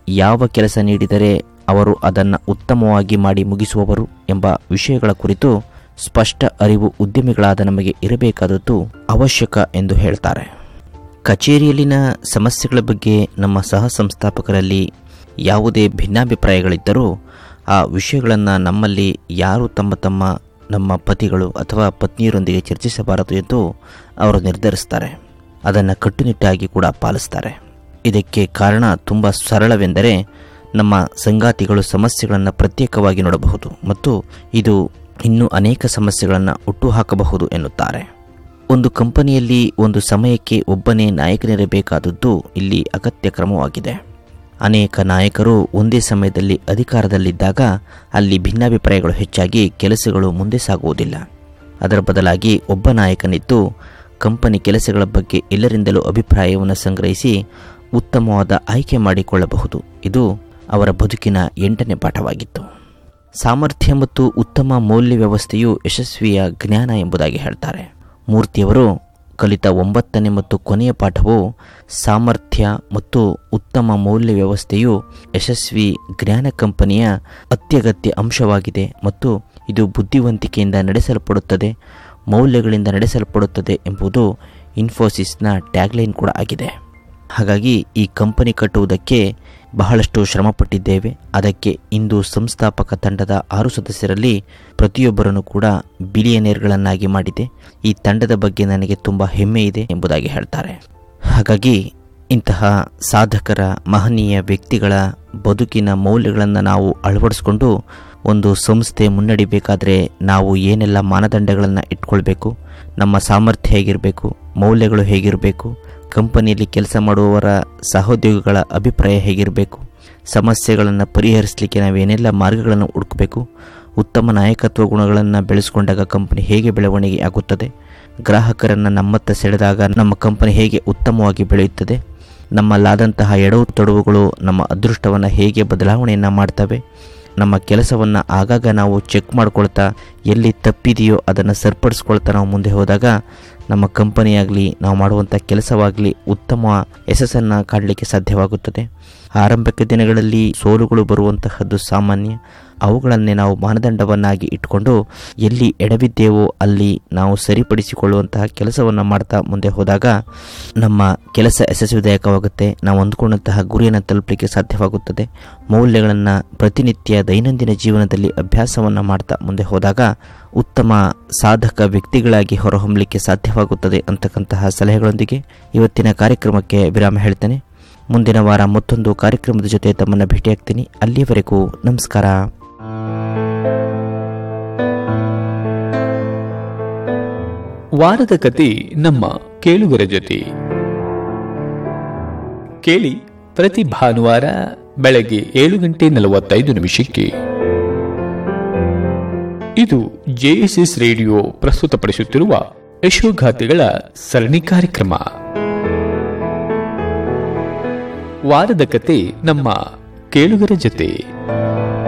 ಯಾವ ಕೆಲಸ ನೀಡಿದರೆ ಅವರು ಅದನ್ನು ಉತ್ತಮವಾಗಿ ಮಾಡಿ ಮುಗಿಸುವವರು ಎಂಬ ವಿಷಯಗಳ ಕುರಿತು ಸ್ಪಷ್ಟ ಅರಿವು ಉದ್ಯಮಿಗಳಾದ ನಮಗೆ ಇರಬೇಕಾದದ್ದು ಅವಶ್ಯಕ ಎಂದು ಹೇಳ್ತಾರೆ ಕಚೇರಿಯಲ್ಲಿನ ಸಮಸ್ಯೆಗಳ ಬಗ್ಗೆ ನಮ್ಮ ಸಹ ಸಂಸ್ಥಾಪಕರಲ್ಲಿ ಯಾವುದೇ ಭಿನ್ನಾಭಿಪ್ರಾಯಗಳಿದ್ದರೂ ಆ ವಿಷಯಗಳನ್ನು ನಮ್ಮಲ್ಲಿ ಯಾರು ತಮ್ಮ ತಮ್ಮ ನಮ್ಮ ಪತಿಗಳು ಅಥವಾ ಪತ್ನಿಯರೊಂದಿಗೆ ಚರ್ಚಿಸಬಾರದು ಎಂದು ಅವರು ನಿರ್ಧರಿಸ್ತಾರೆ ಅದನ್ನು ಕಟ್ಟುನಿಟ್ಟಾಗಿ ಕೂಡ ಪಾಲಿಸ್ತಾರೆ ಇದಕ್ಕೆ ಕಾರಣ ತುಂಬ ಸರಳವೆಂದರೆ ನಮ್ಮ ಸಂಗಾತಿಗಳು ಸಮಸ್ಯೆಗಳನ್ನು ಪ್ರತ್ಯೇಕವಾಗಿ ನೋಡಬಹುದು ಮತ್ತು ಇದು ಇನ್ನೂ ಅನೇಕ ಸಮಸ್ಯೆಗಳನ್ನು ಹುಟ್ಟುಹಾಕಬಹುದು ಎನ್ನುತ್ತಾರೆ ಒಂದು ಕಂಪನಿಯಲ್ಲಿ ಒಂದು ಸಮಯಕ್ಕೆ ಒಬ್ಬನೇ ನಾಯಕನಿರಬೇಕಾದದ್ದು ಇಲ್ಲಿ ಅಗತ್ಯ ಕ್ರಮವಾಗಿದೆ ಅನೇಕ ನಾಯಕರು ಒಂದೇ ಸಮಯದಲ್ಲಿ ಅಧಿಕಾರದಲ್ಲಿದ್ದಾಗ ಅಲ್ಲಿ ಭಿನ್ನಾಭಿಪ್ರಾಯಗಳು ಹೆಚ್ಚಾಗಿ ಕೆಲಸಗಳು ಮುಂದೆ ಸಾಗುವುದಿಲ್ಲ ಅದರ ಬದಲಾಗಿ ಒಬ್ಬ ನಾಯಕನಿದ್ದು ಕಂಪನಿ ಕೆಲಸಗಳ ಬಗ್ಗೆ ಎಲ್ಲರಿಂದಲೂ ಅಭಿಪ್ರಾಯವನ್ನು ಸಂಗ್ರಹಿಸಿ ಉತ್ತಮವಾದ ಆಯ್ಕೆ ಮಾಡಿಕೊಳ್ಳಬಹುದು ಇದು ಅವರ ಬದುಕಿನ ಎಂಟನೇ ಪಾಠವಾಗಿತ್ತು ಸಾಮರ್ಥ್ಯ ಮತ್ತು ಉತ್ತಮ ಮೌಲ್ಯ ವ್ಯವಸ್ಥೆಯು ಯಶಸ್ವಿಯ ಜ್ಞಾನ ಎಂಬುದಾಗಿ ಹೇಳ್ತಾರೆ ಮೂರ್ತಿಯವರು ಕಲಿತ ಒಂಬತ್ತನೇ ಮತ್ತು ಕೊನೆಯ ಪಾಠವು ಸಾಮರ್ಥ್ಯ ಮತ್ತು ಉತ್ತಮ ಮೌಲ್ಯ ವ್ಯವಸ್ಥೆಯು ಯಶಸ್ವಿ ಜ್ಞಾನ ಕಂಪನಿಯ ಅತ್ಯಗತ್ಯ ಅಂಶವಾಗಿದೆ ಮತ್ತು ಇದು ಬುದ್ಧಿವಂತಿಕೆಯಿಂದ ನಡೆಸಲ್ಪಡುತ್ತದೆ ಮೌಲ್ಯಗಳಿಂದ ನಡೆಸಲ್ಪಡುತ್ತದೆ ಎಂಬುದು ಇನ್ಫೋಸಿಸ್ನ ಟ್ಯಾಗ್ಲೈನ್ ಕೂಡ ಆಗಿದೆ ಹಾಗಾಗಿ ಈ ಕಂಪನಿ ಕಟ್ಟುವುದಕ್ಕೆ ಬಹಳಷ್ಟು ಶ್ರಮಪಟ್ಟಿದ್ದೇವೆ ಅದಕ್ಕೆ ಇಂದು ಸಂಸ್ಥಾಪಕ ತಂಡದ ಆರು ಸದಸ್ಯರಲ್ಲಿ ಪ್ರತಿಯೊಬ್ಬರನ್ನು ಕೂಡ ಬಿಲಿಯನೇರ್ಗಳನ್ನಾಗಿ ಮಾಡಿದೆ ಈ ತಂಡದ ಬಗ್ಗೆ ನನಗೆ ತುಂಬ ಹೆಮ್ಮೆ ಇದೆ ಎಂಬುದಾಗಿ ಹೇಳ್ತಾರೆ ಹಾಗಾಗಿ ಇಂತಹ ಸಾಧಕರ ಮಹನೀಯ ವ್ಯಕ್ತಿಗಳ ಬದುಕಿನ ಮೌಲ್ಯಗಳನ್ನು ನಾವು ಅಳವಡಿಸ್ಕೊಂಡು ಒಂದು ಸಂಸ್ಥೆ ಮುನ್ನಡಿಬೇಕಾದರೆ ನಾವು ಏನೆಲ್ಲ ಮಾನದಂಡಗಳನ್ನು ಇಟ್ಕೊಳ್ಬೇಕು ನಮ್ಮ ಸಾಮರ್ಥ್ಯ ಹೇಗಿರಬೇಕು ಮೌಲ್ಯಗಳು ಹೇಗಿರಬೇಕು ಕಂಪನಿಯಲ್ಲಿ ಕೆಲಸ ಮಾಡುವವರ ಸಹೋದ್ಯೋಗಿಗಳ ಅಭಿಪ್ರಾಯ ಹೇಗಿರಬೇಕು ಸಮಸ್ಯೆಗಳನ್ನು ಪರಿಹರಿಸಲಿಕ್ಕೆ ನಾವೇನೆಲ್ಲ ಮಾರ್ಗಗಳನ್ನು ಹುಡುಕಬೇಕು ಉತ್ತಮ ನಾಯಕತ್ವ ಗುಣಗಳನ್ನು ಬೆಳೆಸ್ಕೊಂಡಾಗ ಕಂಪನಿ ಹೇಗೆ ಬೆಳವಣಿಗೆ ಆಗುತ್ತದೆ ಗ್ರಾಹಕರನ್ನು ನಮ್ಮತ್ತ ಸೆಳೆದಾಗ ನಮ್ಮ ಕಂಪನಿ ಹೇಗೆ ಉತ್ತಮವಾಗಿ ಬೆಳೆಯುತ್ತದೆ ನಮ್ಮಲ್ಲಾದಂತಹ ಎಡವು ತೊಡವುಗಳು ನಮ್ಮ ಅದೃಷ್ಟವನ್ನು ಹೇಗೆ ಬದಲಾವಣೆಯನ್ನು ಮಾಡ್ತವೆ ನಮ್ಮ ಕೆಲಸವನ್ನು ಆಗಾಗ ನಾವು ಚೆಕ್ ಮಾಡ್ಕೊಳ್ತಾ ಎಲ್ಲಿ ತಪ್ಪಿದೆಯೋ ಅದನ್ನು ಸರಿಪಡಿಸ್ಕೊಳ್ತಾ ನಾವು ಮುಂದೆ ಹೋದಾಗ ನಮ್ಮ ಕಂಪನಿಯಾಗಲಿ ನಾವು ಮಾಡುವಂಥ ಕೆಲಸವಾಗಲಿ ಉತ್ತಮ ಯಶಸ್ಸನ್ನು ಕಾಡಲಿಕ್ಕೆ ಸಾಧ್ಯವಾಗುತ್ತದೆ ಆರಂಭಿಕ ದಿನಗಳಲ್ಲಿ ಸೋಲುಗಳು ಬರುವಂತಹದ್ದು ಸಾಮಾನ್ಯ ಅವುಗಳನ್ನೇ ನಾವು ಮಾನದಂಡವನ್ನಾಗಿ ಇಟ್ಕೊಂಡು ಎಲ್ಲಿ ಎಡವಿದ್ದೇವೋ ಅಲ್ಲಿ ನಾವು ಸರಿಪಡಿಸಿಕೊಳ್ಳುವಂತಹ ಕೆಲಸವನ್ನು ಮಾಡ್ತಾ ಮುಂದೆ ಹೋದಾಗ ನಮ್ಮ ಕೆಲಸ ಯಶಸ್ವಿದಾಯಕವಾಗುತ್ತೆ ನಾವು ಅಂದ್ಕೊಂಡಂತಹ ಗುರಿಯನ್ನು ತಲುಪಲಿಕ್ಕೆ ಸಾಧ್ಯವಾಗುತ್ತದೆ ಮೌಲ್ಯಗಳನ್ನು ಪ್ರತಿನಿತ್ಯ ದೈನಂದಿನ ಜೀವನದಲ್ಲಿ ಅಭ್ಯಾಸವನ್ನು ಮಾಡ್ತಾ ಮುಂದೆ ಹೋದಾಗ ಉತ್ತಮ ಸಾಧಕ ವ್ಯಕ್ತಿಗಳಾಗಿ ಹೊರಹೊಮ್ಮಲಿಕ್ಕೆ ಸಾಧ್ಯವಾಗುತ್ತದೆ ಅಂತಕ್ಕಂತಹ ಸಲಹೆಗಳೊಂದಿಗೆ ಇವತ್ತಿನ ಕಾರ್ಯಕ್ರಮಕ್ಕೆ ವಿರಾಮ ಹೇಳ್ತೇನೆ ಮುಂದಿನ ವಾರ ಮತ್ತೊಂದು ಕಾರ್ಯಕ್ರಮದ ಜೊತೆ ತಮ್ಮನ್ನು ಭೇಟಿಯಾಗ್ತೀನಿ ಅಲ್ಲಿಯವರೆಗೂ ನಮಸ್ಕಾರ ವಾರದ ಕತೆ ನಮ್ಮ ಕೇಳುಗರ ಜೊತೆ ಕೇಳಿ ಪ್ರತಿ ಭಾನುವಾರ ಬೆಳಗ್ಗೆ ಏಳು ಗಂಟೆ ನಲವತ್ತೈದು ನಿಮಿಷಕ್ಕೆ ಇದು ಜೆಎಸ್ಎಸ್ ರೇಡಿಯೋ ಪ್ರಸ್ತುತಪಡಿಸುತ್ತಿರುವ ಯಶೋಗಾಥೆಗಳ ಸರಣಿ ಕಾರ್ಯಕ್ರಮ ವಾರದ ಕತೆ ನಮ್ಮ ಕೇಳುಗರ ಜೊತೆ